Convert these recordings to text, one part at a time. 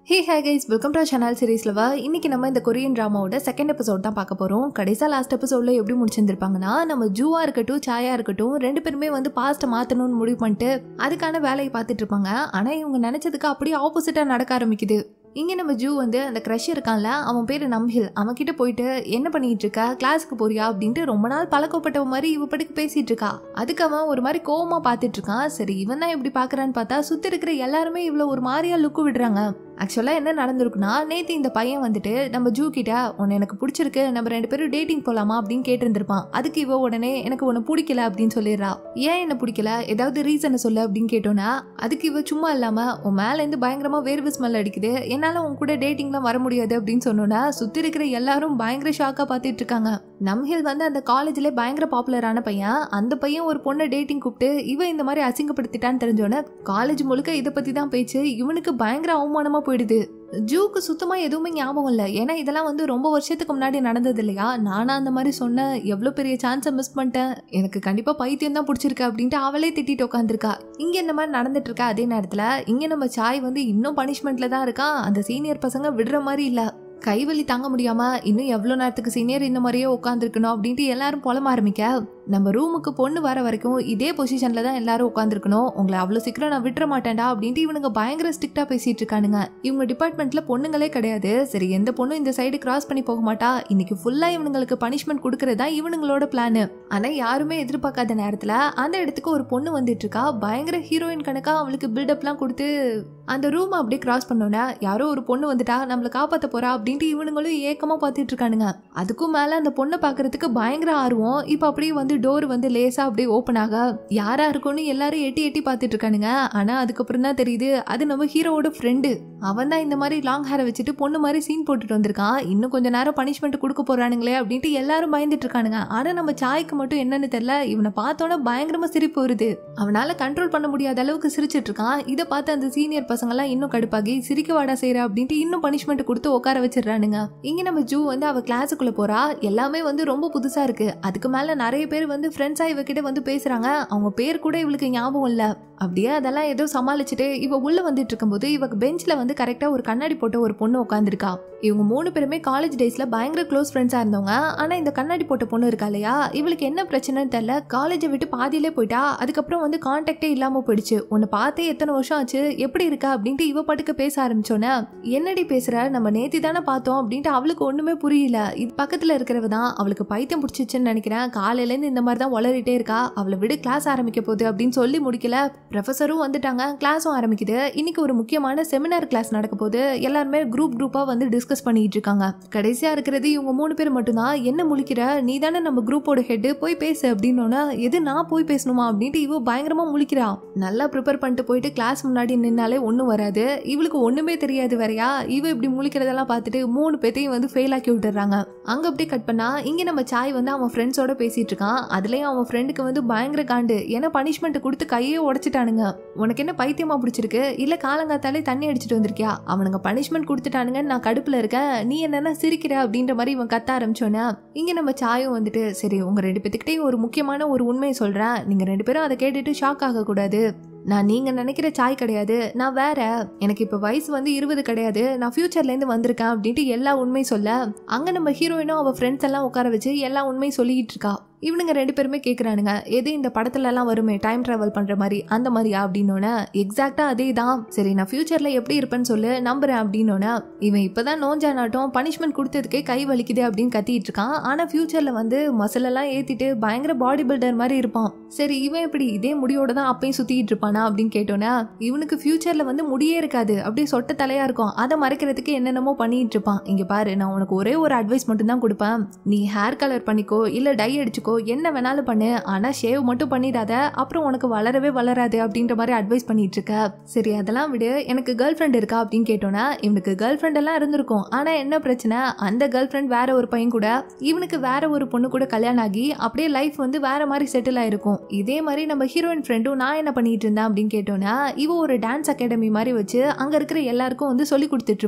hey hey guys welcome to channel சீரீஸ்ல வா இன்னைக்கு நம்ம இந்த கொரியன் ட்ராமாவோட செகண்ட் எபிசோட் தான் பார்க்க போறோம் கடைசியா லாஸ்ட் எபிசோட்ல எப்படி முடிச்சிருந்திருப்பாங்கன்னா நம்ம ஜூவா இருக்கட்டும் சாயா இருக்கட்டும் ரெண்டு பேருமே வந்து பாஸ்ட்டை மாத்தணும்னு முடிவு பண்ணிட்டு அதுக்கான வேலையை பார்த்துட்டு இருப்பாங்க ஆனா இவங்க நினைச்சதுக்கு அப்படியே ஆப்போசிட்டா நடக்க ஆரம்பிக்குது இங்க நம்ம ஜூ வந்து அந்த க்ரஷ் இருக்கான்ல அவன் பேரு நம்ஹில் அவன் கிட்ட போயிட்டு என்ன பண்ணிட்டு இருக்க கிளாஸுக்கு போறியா அப்படின்ட்டு ரொம்ப நாள் பழக்கப்பட்ட மாதிரி இவ படுக்கு பேசிட்டு இருக்கா அதுக்கு அவன் ஒரு மாதிரி கோவமா பார்த்துட்டு இருக்கான் சரி இவன் தான் எப்படி பாக்குறான்னு பார்த்தா சுத்தி இருக்கிற எல்லாருமே இவ்வளவு ஒரு மாதிரியா லுக்கு விடுறாங்க ஆக்சுவலா என்ன நடந்திருக்குன்னா நேத்து இந்த பையன் வந்துட்டு நம்ம ஜூ கிட்ட உன்னை எனக்கு பிடிச்சிருக்கு நம்ம ரெண்டு பேரும் டேட்டிங் போலாமா அப்படின்னு கேட்டிருந்திருப்பான் அதுக்கு இவ உடனே எனக்கு உன்னை பிடிக்கல அப்படின்னு சொல்லிடுறா ஏன் என்ன பிடிக்கல ஏதாவது ரீசனை சொல்லு அப்படின்னு கேட்டோன்னா அதுக்கு இவ சும்மா இல்லாம உன் மேல இருந்து பயங்கரமா வேர்வு ஸ்மெல் அடிக்குது என்னால உன் கூட டேட்டிங்லாம் வர முடியாது அப்படின்னு சொன்னோன்னா சுத்தி இருக்கிற எல்லாரும் பயங்கர ஷாக்கா பார்த்துட்டு இருக்காங்க நம்ஹில் வந்து அந்த காலேஜ்ல பயங்கர பாப்புலரான பையன் அந்த பையன் ஒரு பொண்ணை டேட்டிங் கூப்பிட்டு இவ இந்த மாதிரி அசிங்கப்படுத்திட்டான்னு தெரிஞ்சோன்னே காலேஜ் முழுக்க இதை பத்தி தான் பேச்சு இவனுக்கு பயங்கர அவமானமா போயிடுது ஜூக்கு சுத்தமா எதுவுமே ஞாபகம் இல்லை ஏன்னா இதெல்லாம் வந்து ரொம்ப வருஷத்துக்கு முன்னாடி நடந்தது இல்லையா நானா அந்த மாதிரி சொன்னேன் எவ்வளோ பெரிய சான்ஸை மிஸ் பண்ணிட்டேன் எனக்கு கண்டிப்பா பைத்தியம் தான் பிடிச்சிருக்கு அப்படின்ட்டு அவளே திட்டிட்டு உட்காந்துருக்கா இங்க இந்த மாதிரி நடந்துட்டு இருக்கா அதே நேரத்துல இங்க நம்ம சாய் வந்து இன்னும் பனிஷ்மெண்ட்ல தான் இருக்கா அந்த சீனியர் பசங்க விடுற மாதிரி இல்ல கைவலி தாங்க முடியாம இன்னும் எவ்வளோ நேரத்துக்கு சீனியர் இந்த மாதிரியே உட்காந்துருக்கணும் அப்படின்ட்டு எல்லாரும் புலம்ப ஆரம்பிக்க நம்ம ரூமுக்கு பொண்ணு வர வரைக்கும் இதே பொசிஷன்ல தான் எல்லாரும் உட்காந்துருக்கணும் உங்களை அவ்வளோ சீக்கிரம் நான் விட்டுற மாட்டேன்டா அப்படின்ட்டு இவனுங்க பயங்கர ஸ்ட்ரிக்டா பேசிட்டு இருக்கானுங்க இவங்க டிபார்ட்மெண்ட்ல பொண்ணுங்களே கிடையாது சரி எந்த பொண்ணும் இந்த சைடு கிராஸ் பண்ணி போக மாட்டா இன்னைக்கு ஃபுல்லா இவனுங்களுக்கு பனிஷ்மெண்ட் கொடுக்கறதா இவனுங்களோட பிளான் ஆனா யாருமே எதிர்பார்க்காத நேரத்துல அந்த இடத்துக்கு ஒரு பொண்ணு வந்துட்டு இருக்கா பயங்கர ஹீரோயின் கணக்கா அவளுக்கு பில்டப்லாம் கொடுத்து அந்த ரூம் அப்படியே கிராஸ் பண்ணோன்னா யாரோ ஒரு பொண்ணு வந்துட்டா நம்மளை காப்பாத்த போறா அப்படின்ட்டு இவனுங்களும் ஏக்கமா பார்த்துட்டு இருக்கானுங்க அதுக்கும் மேல அந்த பொண்ணை பாக்குறதுக்கு பயங்கர ஆர்வம் இப்ப அப்படியே வந்து டோர் வந்து லேசா அப்படியே ஓப்பன் ஆக யாரா இருக்கும்னு எல்லாரும் எட்டி எட்டி பார்த்துட்டு இருக்கானுங்க ஆனா அதுக்கப்புறம் தான் தெரியுது அது நம்ம ஹீரோவோட ஃப்ரெண்டு அவன் தான் இந்த மாதிரி லாங் ஹேரை வச்சுட்டு பொண்ணு மாதிரி சீன் போட்டுட்டு வந்திருக்கான் இன்னும் கொஞ்ச நேரம் பனிஷ்மெண்ட் கொடுக்க போறானுங்களே அப்படின்ட்டு எல்லாரும் பயந்துட்டு இருக்கானுங்க ஆனா நம்ம சாய்க்கு மட்டும் என்னன்னு தெரியல இவனை பார்த்தோன்னே பயங்கரமா சிரிப்பு வருது அவனால கண்ட்ரோல் பண்ண முடியாத அளவுக்கு சிரிச்சிட்டு இருக்கான் இதை பார்த்து அந்த சீனியர் பசங்க எல்லாம் இன்னும் கடுப்பாகி சிரிக்க வாடா செய்யற அப்படின்ட்டு இன்னும் பனிஷ்மெண்ட் கொடுத்து உட்கார வச்சிடறானுங்க இங்க நம்ம ஜூ வந்து அவ கிளாஸுக்குள்ள போறா எல்லாமே வந்து ரொம்ப புதுசா இருக்கு அதுக்கு மேல நிறைய பேர் வந்து ஃப்ரெண்ட்ஸா இவகிட்ட வந்து பேசுறாங்க அவங்க பேர் கூட இவளுக்கு ஞாபகம் இல்ல அப்படியே அதெல்லாம் ஏதோ சமாளிச்சுட்டு இவ உள்ள வந்துட்டு இருக்கும்போது இவக்கு பெஞ்ச்ல வந்து கரெக்டா ஒரு கண்ணாடி போட்ட ஒரு பொண்ணு உட்காந்துருக்கா இவங்க மூணு பேருமே காலேஜ் டேஸ்ல பயங்கர க்ளோஸ் ஃப்ரெண்ட்ஸா இருந்தவங்க ஆனா இந்த கண்ணாடி போட்ட பொண்ணு இருக்கா இல்லையா இவளுக்கு என்ன பிரச்சனைன்னு தெரியல காலேஜை விட்டு பாதியிலே போயிட்டா அதுக்கப்புறம் வந்து கான்டாக்டே இல்லாம போயிடுச்சு உன்னை பார்த்தே எத்தனை வருஷம் ஆச்சு எப்படி இருக்கா அப்படின்ட்டு இவ பாட்டுக்கு பேச ஆரம்பிச்சோன்னே என்னடி பேசுற நம்ம நேத்தி தானே பார்த்தோம் அப்படின்ட்டு அவளுக்கு ஒண்ணுமே புரியல இது பக்கத்துல இருக்கிறவ தான் அவளுக்கு பைத்தியம் பிடிச்சிச்சுன்னு நினைக்கிறேன் காலையில இருந்து இந்த மாதிரி தான் வளரிட்டே இருக்கா அவளை விடு கிளாஸ் ஆரம்பிக்க போகுது அப்படின்னு சொல்லி முடிக்கல ப்ரொஃபஸரும் வந்துட்டாங்க கிளாஸும் ஆரம்பிக்குது இன்னைக்கு ஒரு முக்கியமான செமினார் கிளாஸ் நடக்க போது எல்லாருமே குரூப் குரூப்பா வந்து டிஸ்கஸ் பண்ணிட்டு இருக்காங்க கடைசியா இருக்கிறது இவங்க மூணு பேர் மட்டும்தான் என்ன முழிக்கிற நீ தானே நம்ம குரூப்போட ஹெட் போய் பேசு அப்படின்னோன்னா எது நான் போய் பேசணுமா அப்படின்ட்டு இவ பயங்கரமா முழிக்கிறா நல்லா ப்ரிப்பேர் பண்ணிட்டு போயிட்டு கிளாஸ் முன்னாடி நின்னாலே ஒன்றும் வராது இவளுக்கு ஒண்ணுமே தெரியாது வேறையா இவ இப்படி முழிக்கிறதெல்லாம் பார்த்துட்டு மூணு பேத்தையும் வந்து ஃபெயில் ஆக்கி விட்டுறாங்க அங்க அப்படியே கட் பண்ணா இங்க நம்ம சாய் வந்து அவன் ஃப்ரெண்ட்ஸோட பேசிட்டு இருக்கான் அதுலயும் அவன் ஃப்ரெண்டுக்கு வந்து பயங்கர காண்டு ஏன்னா பனிஷ்மெண்ட் கொடுத்து கையே உடைச்சிட்டானுங்க உனக்கு என்ன பைத்தியமா பிடிச்சிருக்கு இல்ல காலங்காத்தாலே தண்ணி அடிச்சிட்டு வந்திருக்கியா அவனுங்க பனிஷ்மெண்ட் கொடுத்துட்டானுங்கன்னு நான் கடுப்புல இருக்கேன் நீ என்னன்னா சிரிக்கிற அப்படின்ற மாதிரி இவன் கத்த ஆரம்பிச்சோன்னா இங்க நம்ம சாயும் வந்துட்டு சரி உங்க ரெண்டு பேத்துக்கிட்டையும் ஒரு முக்கியமான ஒரு உண்மையை சொல்றேன் நீங்க ரெண்டு பேரும் அதை கேட்டுட்டு ஷாக் ஆக கூடாது நான் நீங்க நினைக்கிற சாய் கிடையாது நான் வேற எனக்கு இப்ப வயசு வந்து இருபது கிடையாது நான் ஃபியூச்சர்ல இருந்து வந்திருக்கேன் அப்படின்ட்டு எல்லா உண்மையும் சொல்ல அங்க நம்ம ஹீரோயினும் அவ ஃப்ரெண்ட்ஸ் எல்லாம் உட்கார வச்சு எல்லா உண்மையும் சொல்லிட்டு இருக்கா இவனுங்க ரெண்டு பேருமே கேட்குறானுங்க எது இந்த படத்துல எல்லாம் வருமே டைம் டிராவல் பண்ற மாதிரி அந்த மாதிரியா அப்படின்னோட எக்ஸாக்டா அதே தான் சரி நான் ஃபியூச்சர்ல எப்படி இருப்பேன்னு சொல்லு நம்புறேன் அப்படின்னோட இவன் இப்பதான் நோஞ்சானாட்டம் பனிஷ்மெண்ட் கொடுத்ததுக்கே கை வலிக்குது அப்படின்னு கத்திட்டு இருக்கான் ஆனா ஃபியூச்சர்ல வந்து மசிலெல்லாம் ஏத்திட்டு பயங்கர பாடி பில்டர் மாதிரி இருப்பான் சரி இவன் எப்படி இதே முடியோட தான் அப்பயும் சுத்திட்டு இருப்பானா அப்படின்னு கேட்டோன்னா இவனுக்கு ஃபியூச்சர்ல வந்து முடியே இருக்காது அப்படியே சொட்ட தலையா இருக்கும் அதை மறைக்கிறதுக்கு என்னென்னமோ பண்ணிட்டு இருப்பான் இங்க பாரு நான் உனக்கு ஒரே ஒரு அட்வைஸ் மட்டும் தான் கொடுப்பேன் நீ ஹேர் கலர் பண்ணிக்கோ இல்ல டை அடிச்சுக்கோ என்ன வேணாலும் பண்ணு ஆனா ஷேவ் மட்டும் பண்ணிடாத அப்புறம் உனக்கு வளரவே வளராது அப்படின்ற மாதிரி அட்வைஸ் பண்ணிட்டு இருக்க சரி அதெல்லாம் விடு எனக்கு கேர்ள் ஃப்ரெண்ட் இருக்கா அப்படின்னு கேட்டோன்னா இவனுக்கு கேர்ள் ஃப்ரெண்ட் எல்லாம் இருந்திருக்கும் ஆனா என்ன பிரச்சனை அந்த கேர்ள் ஃப்ரெண்ட் வேற ஒரு பையன் கூட இவனுக்கு வேற ஒரு பொண்ணு கூட கல்யாணம் ஆகி அப்படியே லைஃப் வந்து வேற மாதிரி செட்டில் ஆயிருக்கும் இதே மாதிரி நம்ம ஹீரோயின் ஃப்ரெண்டும் நான் என்ன பண்ணிட்டு இருந்தேன் அப்படின்னு கேட்டோன்னா இவ ஒரு டான்ஸ் அகாடமி மாதிரி வச்சு அங்க இருக்கிற எல்லாருக்கும் வந்து சொல்லி கொடுத்துட்டு இருப்பா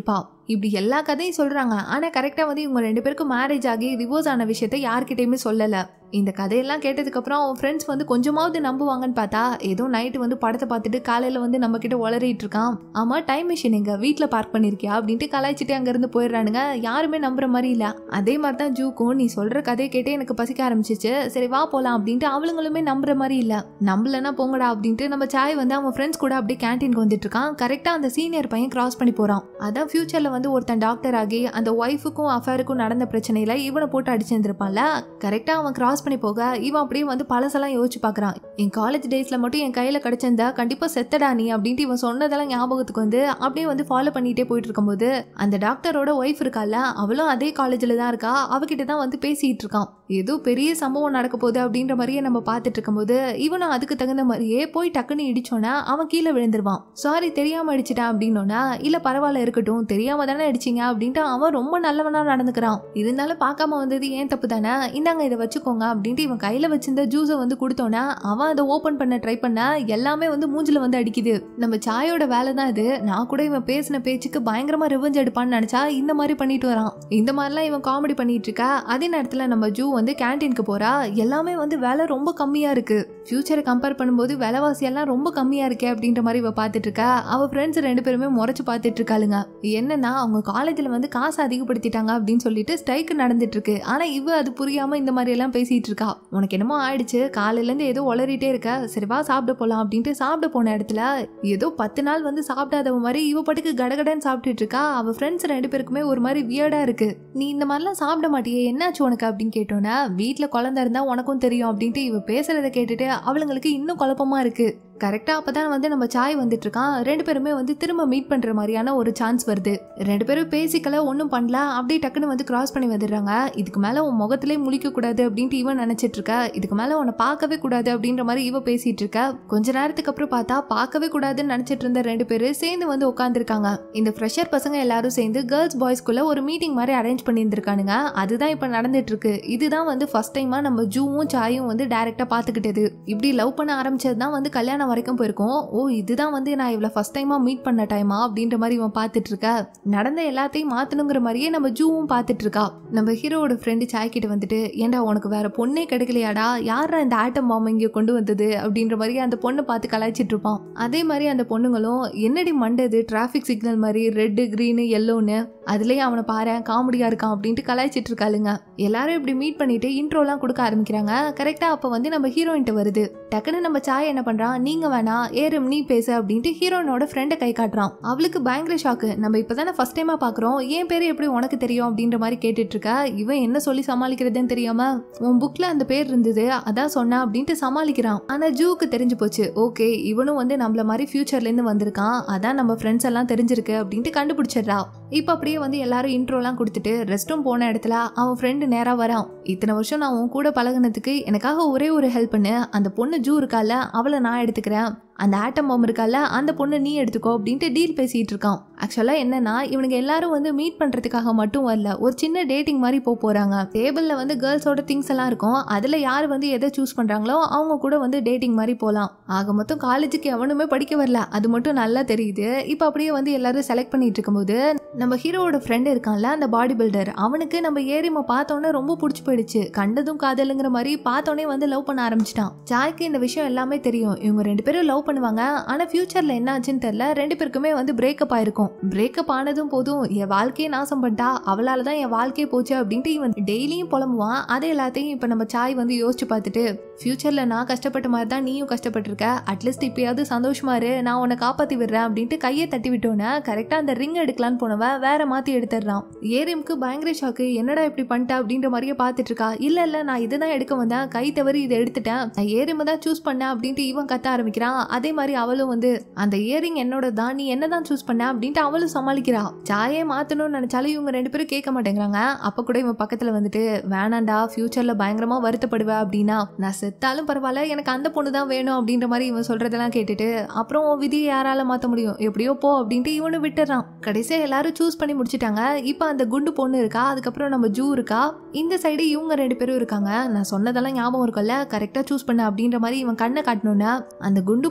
இப்படி எல்லா கதையும் சொல்றாங்க ஆனா கரெக்டா வந்து இவங்க ரெண்டு பேருக்கும் மேரேஜ் ஆகி டிவோர்ஸ் ஆன விஷயத்த யார்கிட்டயுமே சொல்லல இந்த கதையெல்லாம் கேட்டதுக்கப்புறம் அவன் ஃப்ரெண்ட்ஸ் வந்து கொஞ்சமாவது நம்புவாங்கன்னு பார்த்தா ஏதோ நைட்டு வந்து படத்தை பார்த்துட்டு காலையில் வந்து நம்ம கிட்ட உளறிட்டு இருக்கான் ஆமாம் டைம் மிஷின் எங்க வீட்டில் பார்க் பண்ணியிருக்கியா அப்படின்ட்டு கலாய்ச்சிட்டு அங்கேருந்து போயிடுறானுங்க யாருமே நம்புற மாதிரி இல்லை அதே மாதிரி தான் ஜூக்கும் நீ சொல்கிற கதையை கேட்டே எனக்கு பசிக்க ஆரம்பிச்சிச்சு சரி வா போகலாம் அப்படின்ட்டு அவளுங்களுமே நம்புற மாதிரி இல்லை நம்பலன்னா போங்கடா அப்படின்ட்டு நம்ம சாய் வந்து அவன் ஃப்ரெண்ட்ஸ் கூட அப்படியே கேன்டீனுக்கு வந்துட்டு இருக்கான் கரெக்டாக அந்த சீனியர் பையன் கிராஸ் பண்ணி போகிறான் அதான் ஃபியூச்சரில் வந்து ஒருத்தன் டாக்டர் ஆகி அந்த ஒய்ஃபுக்கும் அஃபேருக்கும் நடந்த பிரச்சனையில இவனை போட்டு அடிச்சிருந்திருப்பான்ல கரெக்டாக அவன் கிராஸ் பண்ணி போக இவன் அப்படியே வந்து பழசெல்லாம் யோசிச்சு பார்க்குறான் என் காலேஜ் டேஸ்ல மட்டும் என் கையில் கிடைச்சிருந்தா கண்டிப்பாக செத்தடா நீ அப்படின்ட்டு இவன் சொன்னதெல்லாம் ஞாபகத்துக்கு வந்து அப்படியே வந்து ஃபாலோ பண்ணிட்டே போயிட்டு இருக்கும்போது அந்த டாக்டரோட ஒய்ஃப் இருக்கால அவளும் அதே காலேஜில் தான் இருக்கா அவகிட்ட தான் வந்து பேசிட்டு இருக்கான் ஏதோ பெரிய சம்பவம் நடக்க போகுது அப்படின்ற மாதிரியே நம்ம பார்த்துட்டு இருக்கும்போது இவனும் அதுக்கு தகுந்த மாதிரியே போய் டக்குன்னு இடிச்சோன்னா அவன் கீழே விழுந்துருவான் சாரி தெரியாம அடிச்சிட்டான் அப்படின்னோன்னா இல்ல பரவாயில்ல இருக்கட்டும் தெரியாம தானே அடிச்சீங்க அப்படின்ட்டு அவன் ரொம்ப நல்லவனா நடந்துக்கிறான் இருந்தாலும் பார்க்காம வந்தது ஏன் தப்பு தானே இந்தாங்க இதை வச்சுக்கோங்க அப்படின்ட்டு இவன் கையில வச்சிருந்த ஜூஸை வந்து கொடுத்தோன்னா அவன் அதை ஓபன் பண்ண ட்ரை பண்ண எல்லாமே வந்து மூஞ்சில வந்து அடிக்குது நம்ம சாயோட வேலை தான் இது நான் கூட இவன் பேசின பேச்சுக்கு பயங்கரமா ரிவெஞ்ச் எடுப்பான்னு நினைச்சா இந்த மாதிரி பண்ணிட்டு வரான் இந்த மாதிரிலாம் இவன் காமெடி பண்ணிட்டு இருக்கா அதே நேரத்துல நம்ம ஜூ வந்து கேன்டீனுக்கு போறா எல்லாமே வந்து விலை ரொம்ப கம்மியா இருக்கு ஃபியூச்சரை கம்பேர் பண்ணும்போது விலைவாசி எல்லாம் ரொம்ப கம்மியா இருக்கே அப்படின்ற மாதிரி இவ பார்த்துட்டு இருக்கா அவ ஃப்ரெண்ட்ஸ் ரெண்டு பேருமே முறைச்சு பார்த்துட்டு இருக்காளுங்க என்னன்னா அவங்க காலேஜ்ல வந்து காசு அதிகப்படுத்திட்டாங்க அப்படின்னு சொல்லிட்டு ஸ்ட்ரைக் நடந்துட்டு இருக்கு ஆனா இவ அது புரியாம இந்த மாதிரி எல்லாம் பேசிட்டு இருக்கா உனக்கு என்னமோ ஆயிடுச்சு காலையில இருந்து ஏதோ உளறிட்டே இருக்க சரி வா சாப்பிட போலாம் அப்படின்ட்டு சாப்பிட போன இடத்துல ஏதோ பத்து நாள் வந்து சாப்பிடாதவ மாதிரி இவ பாட்டுக்கு கடகடன்னு சாப்பிட்டுட்டு இருக்கா அவ ஃப்ரெண்ட்ஸ் ரெண்டு பேருக்குமே ஒரு மாதிரி வியர்டா இருக்கு நீ இந்த மாதிரிலாம் சாப்பிட மாட்டியே என்னாச்சு உனக்கு அப்படின்னு கேட்டோன்னா வீட்டுல குழந்தை இருந்தா உனக்கும் தெரியும் அப்படின்ட்டு இவ பேசுறத கேட்டுட்டு அவளுங்களுக்கு இன்னும் குழப்பமா இருக்கு கரெக்டாக அப்போ தான் வந்து நம்ம சாய் வந்துட்டு இருக்கான் ரெண்டு பேருமே வந்து திரும்ப மீட் பண்ணுற மாதிரியான ஒரு சான்ஸ் வருது ரெண்டு பேரும் பேசிக்கல ஒன்றும் பண்ணல அப்படியே டக்குன்னு வந்து கிராஸ் பண்ணி வந்துடுறாங்க இதுக்கு மேலே உன் முகத்திலே முழிக்க கூடாது அப்படின்ட்டு இவன் நினச்சிட்டு இருக்க இதுக்கு மேலே உன்னை பார்க்கவே கூடாது அப்படின்ற மாதிரி இவ பேசிட்டு இருக்க கொஞ்ச நேரத்துக்கு அப்புறம் பார்த்தா பார்க்கவே கூடாதுன்னு நினச்சிட்டு இருந்த ரெண்டு பேரும் சேர்ந்து வந்து உட்காந்துருக்காங்க இந்த ஃப்ரெஷர் பசங்க எல்லாரும் சேர்ந்து கேர்ள்ஸ் பாய்ஸ்குள்ள ஒரு மீட்டிங் மாதிரி அரேஞ்ச் பண்ணியிருந்திருக்கானுங்க அதுதான் இப்போ நடந்துட்டு இருக்கு இதுதான் வந்து ஃபர்ஸ்ட் டைமா நம்ம ஜூவும் சாயும் வந்து டைரக்டா பார்த்துக்கிட்டது இப்படி லவ் பண்ண ஆரம்பிச்சது தான் வந்து கல்யாணம் வரைக்கும் போயிருக்கோம் ஓ இதுதான் வந்து நான் இவ்வளோ ஃபர்ஸ்ட் டைமா மீட் பண்ண டைமா அப்படின்ற மாதிரி இவன் பார்த்துட்டு இருக்க நடந்த எல்லாத்தையும் மாத்தணுங்கிற மாதிரியே நம்ம ஜூவும் பார்த்துட்டு இருக்கா நம்ம ஹீரோவோட ஃப்ரெண்டு சாய் கிட்ட வந்துட்டு ஏன்டா உனக்கு வேற பொண்ணே கிடைக்கலையாடா யாரா இந்த ஆட்டம் பாம்பை இங்கே கொண்டு வந்தது அப்படின்ற மாதிரி அந்த பொண்ணை பார்த்து கலாய்ச்சிட்டு இருப்பான் அதே மாதிரி அந்த பொண்ணுங்களும் என்னடி மண்டது டிராஃபிக் சிக்னல் மாதிரி ரெட்டு க்ரீனு எல்லோன்னு அதுலயே அவனை பாரு காமெடியா இருக்கான் அப்படின்ட்டு கலாய்ச்சிட்டு இருக்காளுங்க எல்லாரும் இப்படி மீட் பண்ணிட்டு இன்ட்ரோலாம் கொடுக்க ஆரம்பிக்கிறாங்க கரெக்டா அப்ப வந்து நம்ம ஹீரோயின்ட்ட வருது டக்குன்னு நம்ம சாய் என்ன பண்றான் நீங்க வேணா ஏறும் நீ பேசு அப்படின்ட்டு ஹீரோயினோட ஃப்ரெண்டை கை காட்டுறான் அவளுக்கு பயங்கர ஷாக்கு நம்ம இப்பதானே ஃபர்ஸ்ட் டைமா பாக்குறோம் என் பேரு எப்படி உனக்கு தெரியும் அப்படின்ற மாதிரி கேட்டுட்டு இருக்கா இவன் என்ன சொல்லி சமாளிக்கிறதுன்னு தெரியாம உன் புக்ல அந்த பேர் இருந்தது அதான் சொன்னா அப்படின்ட்டு சமாளிக்கிறான் ஆனா ஜூக்கு தெரிஞ்சு போச்சு ஓகே இவனும் வந்து நம்மள மாதிரி ஃபியூச்சர்ல இருந்து வந்திருக்கான் அதான் நம்ம ஃப்ரெண்ட்ஸ் எல்லாம் தெரிஞ்சிருக்கு அப்படின்ட்டு கண்டுபிடிச்சிடுறா இப்போ அப்படியே வந்து எல்லாரும் இன்ட்ரோலாம் கொடுத்துட்டு ரெஸ்ட் ரூம் போன இடத்துல அவன் ஃப்ரெண்டு நேரா வரான் இத்தனை வருஷம் நான் உன் கூட பழகுனதுக்கு எனக்காக ஒரே ஒரு ஹெல்ப் பண்ணு அந்த பொண்ணு ஜூ இருக்கால அவளை நான் எடுத்துக்கிறேன் அந்த ஆட்டம் பாம்பு இருக்கால அந்த பொண்ணு நீ எடுத்துக்கோ அப்படின்ட்டு டீல் பேசிட்டு இருக்கான் ஆக்சுவலா என்னன்னா இவனுங்க எல்லாரும் வந்து மீட் பண்றதுக்காக மட்டும் வரல ஒரு சின்ன டேட்டிங் மாதிரி போக போறாங்க டேபிள்ல வந்து கேர்ள்ஸோட திங்ஸ் எல்லாம் இருக்கும் அதுல யார் வந்து எதை சூஸ் பண்றாங்களோ அவங்க கூட வந்து டேட்டிங் மாதிரி போகலாம் ஆக மொத்தம் காலேஜுக்கு எவனுமே படிக்க வரல அது மட்டும் நல்லா தெரியுது இப்போ அப்படியே வந்து எல்லாரும் செலக்ட் பண்ணிட்டு இருக்கும்போது நம்ம ஹீரோவோட ஃப்ரெண்ட் இருக்கான்ல அந்த பாடி பில்டர் அவனுக்கு நம்ம ஏரிமா பார்த்தோன்னே ரொம்ப பிடிச்சி போயிடுச்சு கண்டதும் காதலுங்கிற மாதிரி பார்த்தோன்னே வந்து லவ் பண்ண ஆரம்பிச்சிட்டான் ஜாய்க்கு இந்த விஷயம் எல்லாமே தெரியும் இவங்க ரெண்டு பேரும் லவ் பண்ணுவாங்க ஆனா ஃபியூச்சர்ல என்ன ஆச்சுன்னு தெரியல ரெண்டு பேருக்குமே வந்து பிரேக்கப் ஆயிருக்கும் பிரேக்கப் ஆனதும் போதும் என் வாழ்க்கையே நாசம் பண்ணிட்டா அவளால தான் என் வாழ்க்கையே போச்சு அப்படின்ட்டு இவன் டெய்லியும் புலம்புவான் அது எல்லாத்தையும் இப்ப நம்ம சாய் வந்து யோசிச்சு பார்த்துட்டு ஃபியூச்சர்ல நான் கஷ்டப்பட்ட மாதிரி தான் நீயும் கஷ்டப்பட்டிருக்க அட்லீஸ்ட் இப்பயாவது சந்தோஷமா இரு நான் உன்னை காப்பாத்தி விடுறேன் அப்படின்ட்டு கையை தட்டி விட்டோன்னே கரெக்டா அந்த ரிங் எடுக்கலான்னு போனவன் வேற மாத்தி எடுத்துடுறான் ஏரிம்க்கு பயங்கர ஷாக்கு என்னடா இப்படி பண்ணிட்ட அப்படின்ற மாதிரியே பார்த்துட்டு இருக்கா இல்ல இல்ல நான் இதுதான் எடுக்க வந்தேன் கை தவறி இதை எடுத்துட்டேன் நான் ஏரிமை தான் சூஸ் பண்ணேன் அப்படின்ட்டு இவன் கத்த ஆரம்பிக்கிறான் அதே மாதிரி அவளும் வந்து அந்த இயரிங் என்னோட தான் நீ என்னதான் சூஸ் பண்ண அப்படின்ட்டு அவளும் சமாளிக்கிறா சாயே மாத்தணும்னு நினைச்சாலும் இவங்க ரெண்டு பேரும் கேட்க மாட்டேங்கிறாங்க அப்ப கூட இவன் பக்கத்துல வந்துட்டு வேணாண்டா ஃபியூச்சர்ல பயங்கரமா வருத்தப்படுவ அப்படின்னா நான் செத்தாலும் பரவாயில்ல எனக்கு அந்த பொண்ணு தான் வேணும் அப்படின்ற மாதிரி இவன் சொல்றதெல்லாம் கேட்டுட்டு அப்புறம் உன் விதியை யாரால மாத்த முடியும் எப்படியோ போ அப்படின்ட்டு இவனு விட்டுறான் கடைசியா எல்லாரும் சூஸ் பண்ணி முடிச்சிட்டாங்க இப்போ அந்த குண்டு பொண்ணு இருக்கா அதுக்கப்புறம் நம்ம ஜூ இருக்கா இந்த சைடு இவங்க ரெண்டு பேரும் இருக்காங்க நான் சொன்னதெல்லாம் ஞாபகம் இருக்கும்ல கரெக்டா சூஸ் பண்ண அப்படின்ற மாதிரி இவன் கண்ணை காட்டணும்னா அந்த குண்டு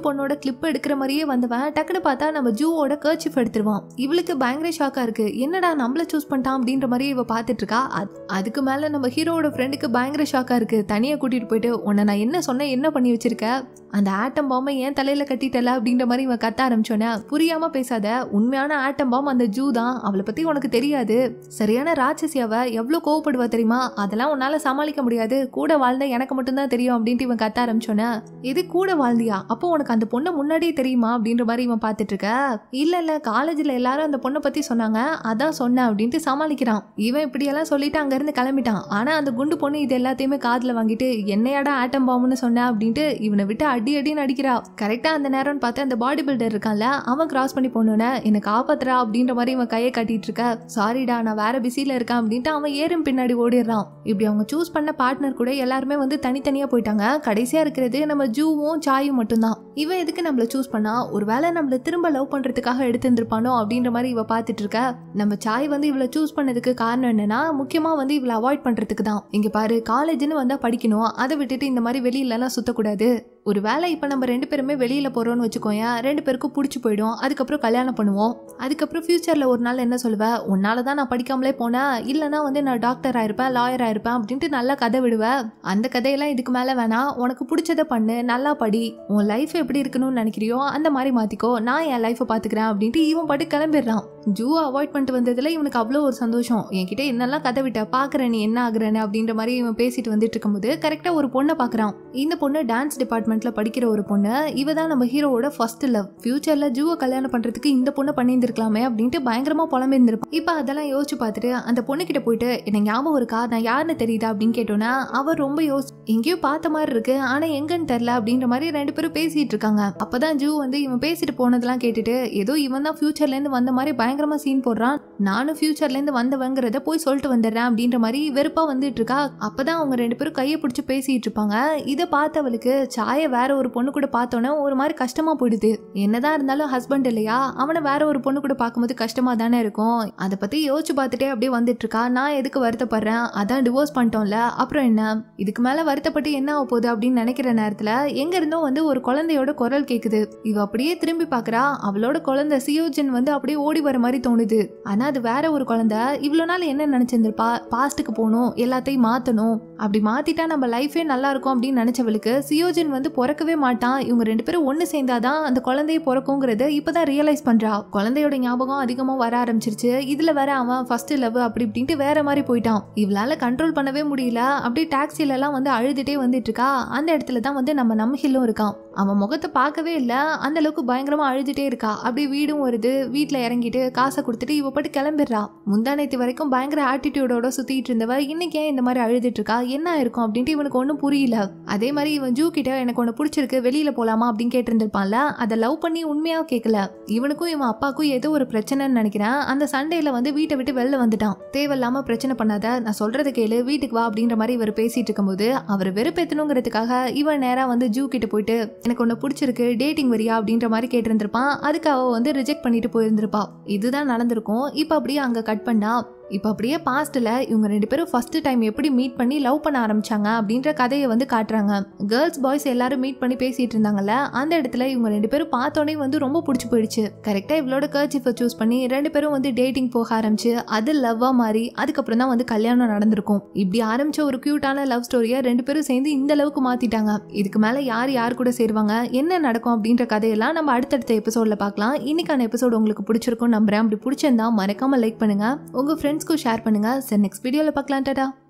பொண்ணோட கிளிப் எடுக்கிற மாதிரியே வந்தவன் டக்குனு பார்த்தா நம்ம ஜூவோட கர்ச்சிஃப் எடுத்துருவான் இவளுக்கு பயங்கர ஷாக்கா இருக்கு என்னடா நம்மள சூஸ் பண்ணிட்டான் அப்படின்ற மாதிரி இவ பார்த்துட்டு இருக்கா அது- அதுக்கு மேல நம்ம ஹீரோவோட ஃப்ரெண்டுக்கு பயங்கர ஷாக்கா இருக்கு தனியா கூட்டிட்டு போயிட்டு உன்னை நான் என்ன சொன்னேன் என்ன பண்ணி வச்சிருக்க அந்த ஆட்டம் பாம்பை ஏன் தலையில கட்டிட்டல அப்படின்ற மாதிரி இவன் கத்த ஆரம்பிச்சோன்னே புரியாம பேசாத உண்மையான ஆட்டம் பாம் அந்த ஜூ தான் அவளை பத்தி உனக்கு தெரியாது சரியான ராட்சசி அவ எவ்வளவு கோவப்படுவா தெரியுமா அதெல்லாம் உன்னால சமாளிக்க முடியாது கூட வாழ்ந்த எனக்கு மட்டும்தான் தெரியும் அப்படின்ட்டு இவன் கத்த ஆரம்பிச்சோன்னே இது கூட வாழ்ந்தியா அப்போ உனக்கு அந்த பொண்ணை முன்னாடியே தெரியுமா அப்படின்ற மாதிரி இவன் பார்த்துட்டு இருக்க இல்ல இல்ல காலேஜ்ல எல்லாரும் அந்த பொண்ணை பத்தி சொன்னாங்க அதான் சொன்னேன் அப்படின்ட்டு சமாளிக்கிறான் இவன் இப்படியெல்லாம் சொல்லிட்டு அங்க இருந்து கிளம்பிட்டான் ஆனா அந்த குண்டு பொண்ணு இது எல்லாத்தையுமே காதுல வாங்கிட்டு என்னையாடா ஆட்டம் பாம்புன்னு சொன்ன அப்படின்ட்டு இவனை விட்டு அடி அடின்னு அடிக்கிறா கரெக்டா அந்த நேரம்னு பார்த்து அந்த பாடி பில்டர் இருக்கான்ல அவன் கிராஸ் பண்ணி போனோன்னே என்னை காப்பாத்துறா அப்படின்ற மாதிரி இவன் கையை கட்டிட்டு இருக்க சாரிடா நான் வேற பிஸில இருக்கேன் அப்படின்ட்டு அவன் ஏறும் பின்னாடி ஓடிடுறான் இப்படி அவங்க சூஸ் பண்ண பார்ட்னர் கூட எல்லாருமே வந்து தனித்தனியா போயிட்டாங்க கடைசியா இருக்கிறது நம்ம ஜூவும் சாயும் மட்டும்தான் இவன் எதுக்கு நம்மள சூஸ் பண்ணா ஒருவேளை நம்மள திரும்ப லவ் பண்றதுக்காக எடுத்திருந்திருப்பானோ அப்படின்ற மாதிரி இவ பார்த்துட்டு இருக்க நம்ம சாய் வந்து இவளை சூஸ் பண்ணதுக்கு காரணம் என்னன்னா முக்கியமா வந்து இவளை அவாய்ட் பண்றதுக்கு தான் இங்க பாரு காலேஜ்னு வந்தா படிக்கணும் அதை விட்டுட்டு இந்த மாதிரி வெளியில எல்லாம் சுத்தக்கூடாது ஒரு வேளை இப்போ நம்ம ரெண்டு பேருமே வெளியில போறோம்னு வச்சுக்கோயேன் ரெண்டு பேருக்கும் பிடிச்சி போயிடும் அதுக்கப்புறம் கல்யாணம் பண்ணுவோம் அதுக்கப்புறம் ஃபியூச்சர்ல ஒரு நாள் என்ன சொல்லுவேன் உன்னால தான் நான் படிக்காமலே போனேன் இல்லைனா வந்து நான் டாக்டர் ஆயிருப்பேன் லாயர் ஆயிருப்பேன் அப்படின்ட்டு நல்லா கதை விடுவேன் அந்த கதையெல்லாம் இதுக்கு மேல வேணாம் உனக்கு பிடிச்சதை பண்ணு நல்லா படி உன் லைஃப் எப்படி இருக்கணும்னு நினைக்கிறியோ அந்த மாதிரி மாத்திக்கோ நான் என் லைஃப்பை பாத்துக்கிறேன் அப்படின்ட்டு இவன் பாட்டு கிளம்பிடுறான் ஜூ அவாய்ட் பண்ணிட்டு வந்ததுல இவனுக்கு அவ்வளோ ஒரு சந்தோஷம் என்கிட்ட என்னெல்லாம் கதை விட்ட பாக்குற நீ என்ன ஆகுறேன்னு அப்படின்ற மாதிரி இவன் பேசிட்டு வந்துட்டு இருக்கும்போது கரெக்டா ஒரு பொண்ணை பாக்குறான் இந்த பொண்ணு டான்ஸ் டிபார்ட்மெண்ட்ல படிக்கிற ஒரு பொண்ணு இவ தான் நம்ம ஹீரோவோட ஃபர்ஸ்ட் லவ் ஃபியூச்சர்ல ஜூவை கல்யாணம் பண்றதுக்கு இந்த பொண்ணை பண்ணியிருந்திருக்கலாமே அப்படின்ட்டு பயங்கரமா புலம்பிருந்திருப்பான் இப்போ அதெல்லாம் யோசிச்சு பார்த்துட்டு அந்த பொண்ணு கிட்ட போயிட்டு எனக்கு ஞாபகம் இருக்கா நான் யாருன்னு தெரியுதா அப்படின்னு கேட்டோன்னா அவர் ரொம்ப யோசி எங்கேயோ பார்த்த மாதிரி இருக்கு ஆனா எங்கன்னு தெரியல அப்படின்ற மாதிரி ரெண்டு பேரும் பேசிட்டு இருக்காங்க அப்பதான் ஜூ வந்து இவன் பேசிட்டு போனதெல்லாம் கேட்டுட்டு ஏதோ இவன் தான் ஃபியூச்சர்ல இருந்து வந்த மாதிரி பயங்கரமா சீன் போடுறான் நானும் ஃபியூச்சர்ல இருந்து வந்தவங்கிறத போய் சொல்லிட்டு வந்துடுறேன் அப்படின்ற மாதிரி வெறுப்பா வந்துட்டு இருக்கா அப்பதான் அவங்க ரெண்டு பேரும் கையை பிடிச்சி பேசிட்டு இருப்பாங்க இதை பார்த்தவளுக்கு சாய வேற ஒரு பொண்ணு கூட பார்த்தோன்னே ஒரு மாதிரி கஷ்டமா போயிடுது என்னதான் இருந்தாலும் ஹஸ்பண்ட் இல்லையா அவனை வேற ஒரு பொண்ணு கூட பார்க்கும்போது கஷ்டமா தானே இருக்கும் அதை பத்தி யோசிச்சு பார்த்துட்டே அப்படியே வந்துட்டு இருக்கா நான் எதுக்கு வருத்தப்படுறேன் அதான் டிவோர்ஸ் பண்ணிட்டோம்ல அப்புறம் என்ன இதுக்கு மேல வருத்தப்பட்டு என்ன ஆக போகுது அப்படின்னு நினைக்கிற நேரத்துல எங்க இருந்தோ வந்து ஒரு குழந்தையோட குரல் கேக்குது இவ அப்படியே திரும்பி பார்க்கறா அவளோட குழந்தை சியோஜன் வந்து அப்படியே ஓடி வர மாதிரி தோணுது ஆனா அது வேற ஒரு குழந்தை இவ்வளவு நாள் என்ன நினைச்சிருந்திருப்பா பாஸ்ட்டுக்கு போகணும் எல்லாத்தையும் மாத்தணும் அப்படி மாத்திட்டா நம்ம லைஃபே நல்லா இருக்கும் அப்படின்னு நினைச்சவளுக்கு சியோஜன் வந்து பிறக்கவே மாட்டான் இவங்க ரெண்டு பேரும் ஒண்ணு சேர்ந்தாதான் அந்த குழந்தைய பிறக்குங்கிறத இப்பதான் ரியலைஸ் பண்றா குழந்தையோட ஞாபகம் அதிகமா வர ஆரம்பிச்சிருச்சு இதுல வேற அவன் ஃபர்ஸ்ட் லவ் அப்படி இப்படின்ட்டு வேற மாதிரி போயிட்டான் இவளால கண்ட்ரோல் பண்ணவே முடியல அப்படியே டாக்ஸில எல்லாம் வந்து அழுதுட்டே வந்துட்டு இருக்கா அந்த இடத்துல தான் வந்து நம்ம நம்ஹில்லும் இருக்கான் அவன் முகத்தை பார்க்கவே இல்ல அந்த அளவுக்கு பயங்கரமா அழுதுட்டே இருக்கா அப்படியே வீடும் வருது வீட்ல இறங்கிட்டு காசை கொடுத்துட்டு இவ பாட்டு கிளம்பிடுறா முந்தானேத்து வரைக்கும் பயங்கர ஆட்டிடியூடோட சுத்திட்டு இருந்தவ இன்னைக்கு ஏன் இந்த மாதிரி அழுதுட்டு இருக்கா என்ன இருக்கும் அப்படின்ட்டு இவனுக்கு ஒன்றும் புரியல அதே மாதிரி இவன் ஜூ கிட்ட எனக்கு ஒன்று பிடிச்சிருக்கு வெளியில போலாமா அப்படின்னு கேட்டிருந்திருப்பான்ல அதை லவ் பண்ணி உண்மையா கேட்கல இவனுக்கும் இவன் அப்பாவுக்கும் ஏதோ ஒரு பிரச்சனைன்னு நினைக்கிறேன் அந்த சண்டேல வந்து வீட்டை விட்டு வெளில வந்துட்டான் தேவையில்லாம பிரச்சனை பண்ணாத நான் சொல்றதை கேளு வீட்டுக்கு வா அப்படின்ற மாதிரி இவர் பேசிட்டு இருக்கும்போது அவர் வெறுப்பேத்தணுங்கிறதுக்காக இவன் நேரா வந்து ஜூ கிட்ட போயிட்டு எனக்கு ஒன்று பிடிச்சிருக்கு டேட்டிங் வரியா அப்படின்ற மாதிரி கேட்டிருந்திருப்பான் அதுக்கு அவ வந்து ரிஜெக்ட் பண்ணிட்டு போயிருந்திருப்பா இதுதான் நடந்திருக்கும் இப்போ அப்படியே அங்க கட் பண்ணா இப்போ அப்படியே பாஸ்ட்ல இவங்க ரெண்டு பேரும் ஃபர்ஸ்ட் டைம் எப்படி மீட் பண்ணி லவ் பண்ண ஆரம்பிச்சாங்க அப்படின்ற கதையை வந்து காட்டுறாங்க கேர்ள்ஸ் பாய்ஸ் எல்லாரும் மீட் பண்ணி பேசிட்டு இருந்தாங்கல்ல அந்த இடத்துல இவங்க ரெண்டு பேரும் பார்த்தோன்னே வந்து ரொம்ப பிடிச்சி போயிடுச்சு கரெக்டா இவளோட கர்ச்சிஃபை சூஸ் பண்ணி ரெண்டு பேரும் வந்து டேட்டிங் போக ஆரம்பிச்சு அது லவ்வா மாறி அதுக்கப்புறம் தான் வந்து கல்யாணம் நடந்திருக்கும் இப்படி ஆரம்பிச்ச ஒரு கியூட்டான லவ் ஸ்டோரியை ரெண்டு பேரும் சேர்ந்து இந்த அளவுக்கு மாத்திட்டாங்க இதுக்கு மேல யார் யார் கூட சேருவாங்க என்ன நடக்கும் அப்படின்ற கதையெல்லாம் நம்ம அடுத்தடுத்த எபிசோட்ல பார்க்கலாம் இன்னைக்கான எபிசோட் உங்களுக்கு பிடிச்சிருக்கும் நம்புறேன் அப்படி பிடிச்சிருந்தா மறக்காம லைக் பண்ணுங்க உங்க ஃப்ரெண்ட்ஸ்க்கும் ஷேர் பண்ணுங்க சரி நெக்ஸ்ட் வீடியோல பார்க்கலாம் டாடா